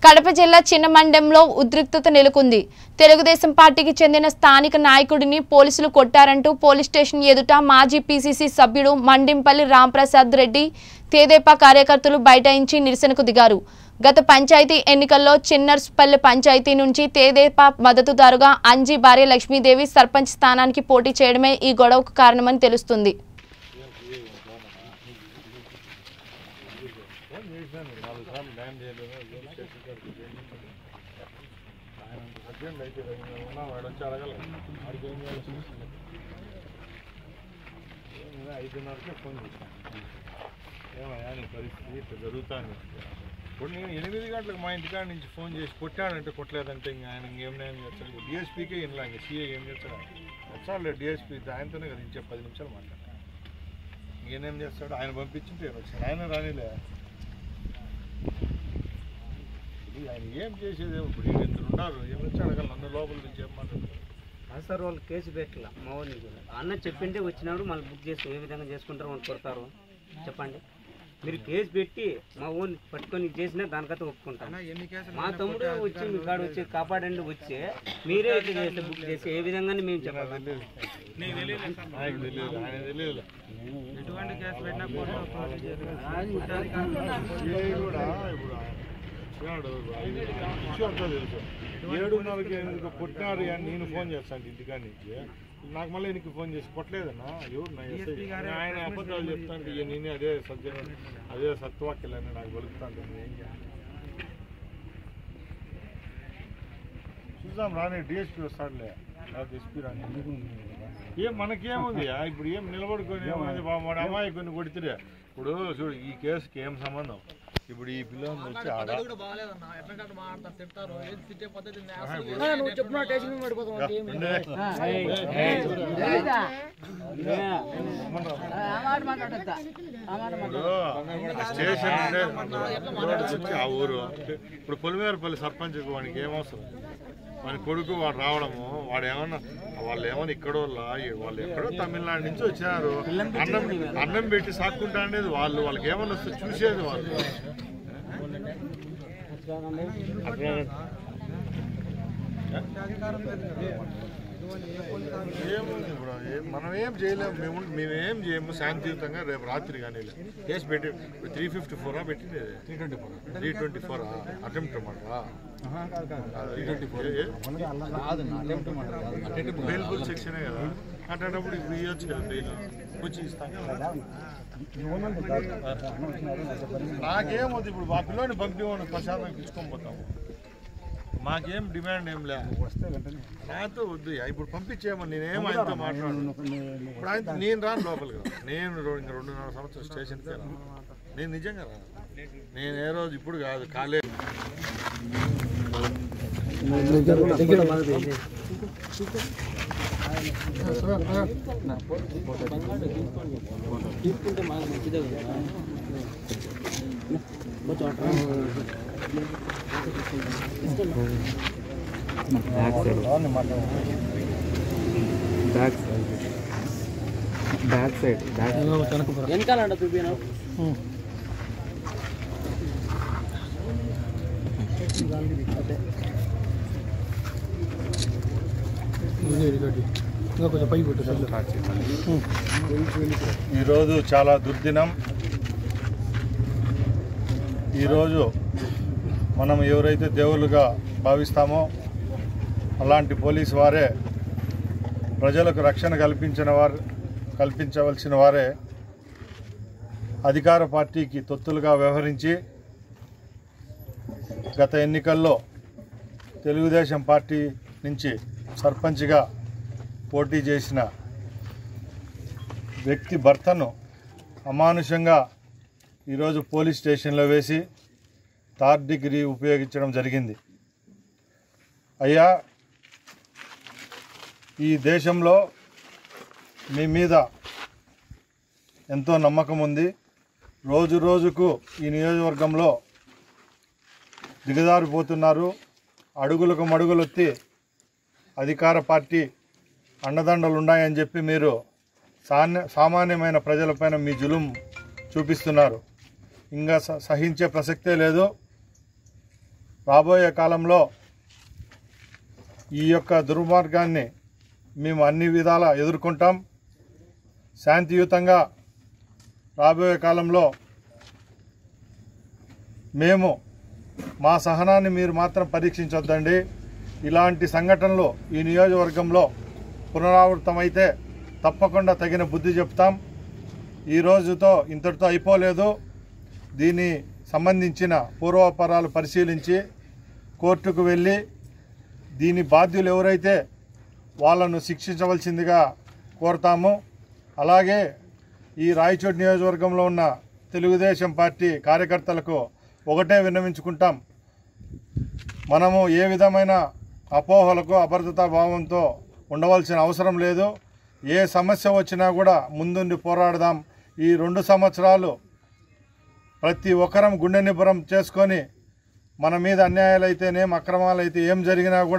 కడప జిల్లా చిన్నమండెంలో ఉద్రిక్తత నెలకొంది తెలుగుదేశం పార్టీకి చెందిన స్థానిక నాయకుడిని పోలీసులు కొట్టారంటూ పోలీస్ స్టేషన్ ఎదుట మాజీ పీసీసీ సభ్యుడు మండింపల్లి రాంప్రసాద్ రెడ్డి తేదేపా కార్యకర్తలు బైఠాయించి నిరసనకు దిగారు గత పంచాయతీ ఎన్నికల్లో చిన్నర్స్పల్లి పంచాయతీ నుంచి తేదేపా మద్దతుదారుగా అంజీ భార్య లక్ష్మీదేవి సర్పంచ్ స్థానానికి పోటీ చేయడమే ఈ గొడవకు కారణమని తెలుస్తుంది ఐదున్నరకే ఫోన్ చేశాను ఏమయ్యా నీ పరిస్థితి ఇట్లా జరుగుతుంది ఇప్పుడు నేను ఎనిమిది గంటలకు మా ఇంటికాడ నుంచి ఫోన్ చేసి కొట్టాడంటే కొట్టలేదంటే ఇంకా ఆయన ఇంకేం న్యాయం చేస్తాడు డిఎస్పీకే ఇన్లా ఇంకా సీఏ ఏం చేస్తాడు వచ్చాడు డిఎస్పీ ఆయనతోనే కదా ఇంచే పది నిమిషాలు మాట్లాడాను ఇంకేం చేస్తాడు ఆయన పంపించింటే నేను వచ్చాను ఆయన రానిలే ఇది ఆయన ఏం చేసేది ఇప్పుడు వీళ్ళు ఇద్దరు ఉన్నారు ఏం వచ్చి అడగాలి నన్ను లోపల నుంచి ఏం మాట్లాడతారు కాదు సార్ వాళ్ళు కేసు పెట్టలే మా వాళ్ళు కూడా. అన్న చెప్పింటే వచ్చినప్పుడు మళ్ళీ బుక్ చేసి ఏ విధంగా చేసుకుంటారో వాళ్ళు కొడతారు చెప్పండి మీరు కేసు పెట్టి మా ఊరిని పట్టుకొని ఇది చేసినా దానికైతే ఒప్పుకుంటాను మా తమ్ముడు వచ్చి మీ కాడ వచ్చి కాపాడండి వచ్చి మీరే ఇట్లా చేస్తే బుక్ చేసి ఏ విధంగా మేము చెప్పాలి నాకు తెలియదు ఆయన తెలియదు సిఐ కూడా ఇప్పుడు వచ్చినాడు ఇష్యూ అంతా తెలుసు ఏడున్నరకి ఎనిమిదికి కొట్టినారు అని నేను ఫోన్ చేస్తాను ఇంటికాడి నుంచి నాకు మళ్ళీ నీకు ఫోన్ చేసి కొట్టలేదన్నా ఎవరు నా ఎస్ఐ ఆయన అబద్ధాలు చెప్తాను ఇక నేనే అదే సత్యం అదే సత్వాక్యలని నాకు వెలుగుతాను ఏం చేయాలి చూద్దాం రాని డిఎస్పీ వస్తాడులే లేకపోతే ఎస్పీ రాని ఏం మనకేముంది ఆ, ఇప్పుడు ఏం నిలబడుకొని ఏముంది బా- వాడు అమ్మాయి కొన్ని కొడితే ఇప్పుడు చూడు ఈ కేసుకి ఏం సంబంధం ఇప్పుడు ఈ పిల్లలు వచ్చి ఆడ ఉండే. ఇప్పుడు స్టేషన్ ఉండే రోడ్డుకి వచ్చి ఆ ఊరు ఇప్పుడు పొలిమేరపల్లి సర్పంచ్ వానికి ఏమవసరం వాని కొడుకు వాడు రావడము వాడు ఏమన్నా వాళ్ళు ఏమన్నా ఇక్కడ వాళ్ళు ఎక్కడో తమిళనాడు నుంచి వచ్చినారు అన్నం అన్నం పెట్టి సాక్కుంటా అనేది వాళ్ళు వాళ్ళకి ఏమన్నా వస్తే చూసేది వాళ్ళు అట్లా ఏముంది ఇప్పుడు ఏం- మనం ఏం చేయలేము మేము మేమేం చేయము శాంతియుతంగా రేపు రాత్రి కానీ కేసు పెట్టి త్రీ ఫిఫ్టీ ఫోరా పెట్టింది three twenty four three twenty four attempt అన్నమాట బెయిల్బుల్ సెక్షనే కదా అట్లాంటప్పుడు ఇప్పుడు ఇవ్వచ్చు కదా బెయిల్ వచ్చి ఇస్తాం కదా. నాకేమవుతుంది ఇప్పుడు మా పిల్లోని పంపివ్వండి ప్రశాంతంగా పిలుచుకొని పోతాము మాకేం డిమాండ్ ఏం లే నాతో వద్దు ఇప్పుడు పంపించేయమని నేనేం ఆయనతో మాట్లాడు ఇప్పుడు ఆయన నేను రాను లోపలికి రా. నేను రో- ఇంకా రెండున్నర సంవత్సరం స్టేషన్కి రాను నేను నిజంగా రాను నేను ఏ రోజు ఇప్పుడు కాదు college back side back side back వెనకాలంట చూపినా ఈరోజు చాలా దుర్దినం ఈరోజు మనం ఎవరైతే దేవుళ్ళుగా భావిస్తామో అలాంటి పోలీసు వారే ప్రజలకు రక్షణ కల్పించిన వారు కల్పించవలసిన వారే అధికార పార్టీకి తొత్తులుగా వ్యవహరించి గత ఎన్నికల్లో తెలుగుదేశం పార్టీ నుంచి సర్పంచ్గా పోటీ చేసిన వ్యక్తి భర్తను అమానుషంగా ఈరోజు పోలీస్ స్టేషన్లో వేసి థర్డ్ డిగ్రీ ఉపయోగించడం జరిగింది అయ్యా ఈ దేశంలో మీ మీద ఎంతో నమ్మకం ఉంది రోజు రోజుకు ఈ నియోజకవర్గంలో దిగజారిపోతున్నారు అడుగులకు మడుగులొత్తి అధికార పార్టీ అండదండలు ఉన్నాయని చెప్పి మీరు సాన్య సామాన్యమైన ప్రజలపైన మీ జులుం చూపిస్తున్నారు ఇంకా స- సహించే ప్రసక్తే లేదు రాబోయే కాలంలో ఈ యొక్క దుర్మార్గాన్ని మేము అన్ని విధాలా ఎదుర్కొంటాం శాంతియుతంగా రాబోయే కాలంలో మేము మా సహనాన్ని మీరు మాత్రం పరీక్షించొద్దండి ఇలాంటి సంఘటనలు ఈ నియోజకవర్గంలో పునరావృతమైతే తప్పకుండా తగిన బుద్ధి చెప్తాం ఈ రోజుతో ఇంతటితో అయిపోలేదు దీని సంబంధించిన పూర్వాపరాలు పరిశీలించి కోర్టుకు వెళ్ళి దీని బాధ్యులు ఎవరైతే వాళ్ళను శిక్షించవలసిందిగా కోరుతాము అలాగే ఈ రాయచోటి నియోజకవర్గంలో ఉన్న తెలుగుదేశం పార్టీ కార్యకర్తలకు ఒకటే విన్నవించుకుంటాం మనము ఏ విధమైన అపోహలకు అభద్రతా భావంతో ఉండవలసిన అవసరం లేదు ఏ సమస్య వచ్చినా కూడా ముందుండి పోరాడదాం ఈ రెండు సంవత్సరాలు ప్రతి ఒక్కరం గుండె నిబ్బరం చేసుకొని మన మీద అన్యాయాలు అయితేనేం అక్రమాలు అయితే ఏం జరిగినా కూడా